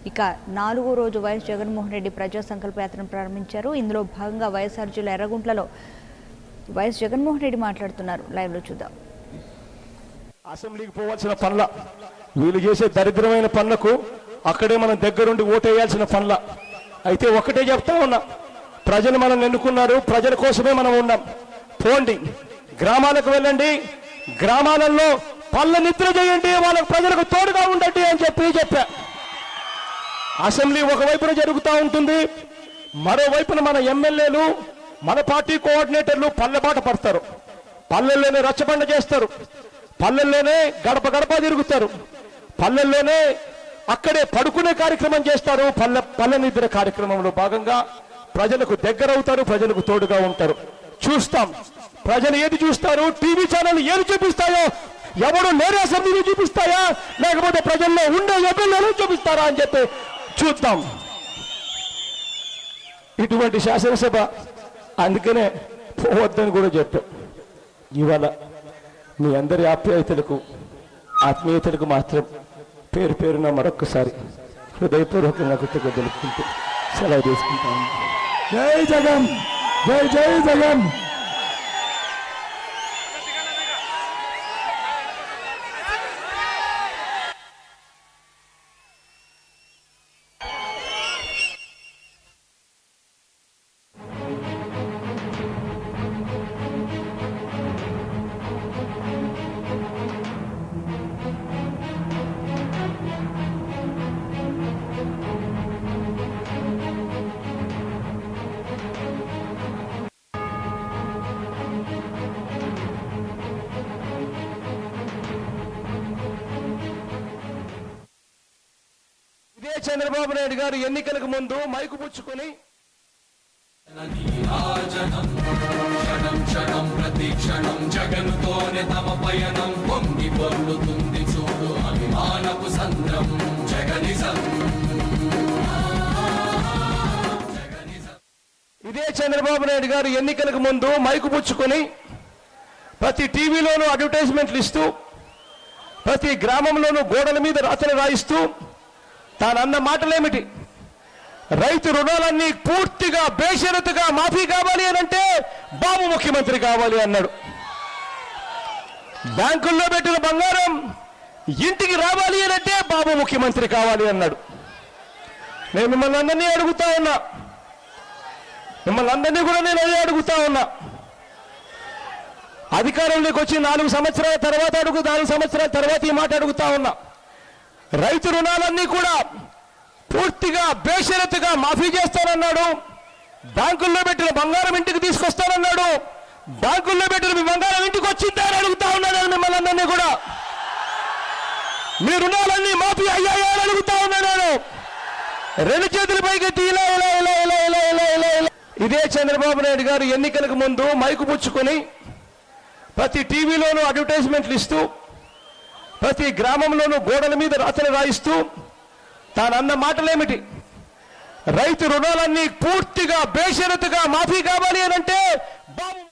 ఇక నాలుగో రోజు వైఎస్ జగన్మోహన్ రెడ్డి ప్రజా సంకల్ప యాత్రను ప్రారంభించారు ఇందులో భాగంగా వైఎస్ఆర్ జిల్లా ఎర్రగుంట్లలో వైఎస్ జగన్మోహన్ రెడ్డి మాట్లాడుతున్నారు లైవ్లో చూద్దాం అసెంబ్లీకి పోవాల్సిన పనుల వీళ్ళు చేసే దరిద్రమైన పనులకు అక్కడే మనం దగ్గరుండి ఓటేయాల్సిన పనుల అయితే ఒకటే చెప్తా ఉన్నా ప్రజలు మనం ఎన్నుకున్నారు ప్రజల కోసమే మనం ఉన్నాం పోండి గ్రామాలకు వెళ్ళండి గ్రామాలలో పళ్ళ నిద్ర చేయండి వాళ్ళకు ప్రజలకు తోడుగా ఉండండి అని చెప్పి చెప్పా అసెంబ్లీ ఒకవైపున జరుగుతూ ఉంటుంది మరోవైపున మన ఎమ్మెల్యేలు మన పార్టీ కోఆర్డినేటర్లు పల్లెబాట పడతారు పల్లెల్లోనే రచ్చబండ చేస్తారు పల్లెల్లోనే గడప గడప తిరుగుతారు పల్లెల్లోనే అక్కడే పడుకునే కార్యక్రమం చేస్తారు పల్లె పల్లె నిద్ర కార్యక్రమంలో భాగంగా ప్రజలకు దగ్గరవుతారు ప్రజలకు తోడుగా ఉంటారు చూస్తాం ప్రజలు ఏది చూస్తారు టీవీ ఛానల్ ఏది చూపిస్తాయో ఎవడు నేరే అసెంబ్లీని చూపిస్తాయా లేకపోతే ప్రజల్లో ఉండే ఎమ్మెల్యేలు చూపిస్తారా అని చెప్పి చూద్దాం ఇటువంటి శాసనసభ అందుకనే పోవద్దని కూడా చెప్పాం ఇవాళ మీ అందరి ఆప్యాయతలకు ఆత్మీయతలకు మాత్రం పేరు పేరున మరొక్కసారి హృదయపూర్వకంగా కృతజ్ఞత తెలుపుకుంటూ సెలవు తీసుకుంటాను జై జగన్ జై జై జగన్ ఇదే చంద్రబాబు నాయుడు గారు ఎన్నికలకు ముందు మైకు పుచ్చుకొని క్షణం క్షణం ప్రతి క్షణం జగనుతోనే తమ పయనం పొంగి పొర్లుతుంది చూడు అభిమానపు సంద్రం జగనిజం ఇదే చంద్రబాబు నాయుడు గారు ఎన్నికలకు ముందు మైకు పుచ్చుకొని ప్రతి టీవీలోనూ అడ్వర్టైజ్మెంట్లు ఇస్తూ ప్రతి గ్రామంలోనూ గోడల మీద రాతలు రాయిస్తూ తానన్న మాటలేమిటి రైతు రుణాలన్నీ పూర్తిగా బేషరతుగా మాఫీ కావాలి అని అంటే బాబు ముఖ్యమంత్రి కావాలి అన్నాడు బ్యాంకుల్లో పెట్టిన బంగారం ఇంటికి రావాలి అని అంటే బాబు ముఖ్యమంత్రి కావాలి అన్నాడు నేను మిమ్మల్ని అందరినీ అడుగుతా ఉన్నా మిమ్మల్ని అందరినీ కూడా నేను అదే అడుగుతా ఉన్నా అధికారంలోకి వచ్చి నాలుగు సంవత్సరాల తర్వాత అడుగు నాలుగు సంవత్సరాల తర్వాత ఈ మాట అడుగుతా ఉన్నా రైతు రుణాలన్నీ కూడా పూర్తిగా బేషరతుగా మాఫీ చేస్తానన్నాడు బ్యాంకుల్లో పెట్టిన బంగారం ఇంటికి తీసుకొస్తానన్నాడు బ్యాంకుల్లో పెట్టిన మీ బంగారం ఇంటికి వచ్చిందా అని అడుగుతా ఉన్నాను నేను మిమ్మల్ని అందరినీ కూడా మీ రుణాలన్నీ మాఫీ అయ్యాయా అని అడుగుతా ఉన్నాను నేను రెండు చేతుల పైకెత్తి ఇలా ఇలా ఇలా ఇలా ఇలా ఇలా ఇలా ఇలా ఇదే చంద్రబాబు నాయుడు గారు ఎన్నికలకు ముందు మైకు పుచ్చుకొని ప్రతి టీవీలోనూ అడ్వర్టైజ్మెంట్లు ఇస్తూ ప్రతి గ్రామంలోనూ గోడల మీద రాతలు రాయిస్తూ తానన్న మాటలేమిటి రైతు రుణాలన్నీ పూర్తిగా బేషరతుగా మాఫీ కావాలి అని అంటే బాబు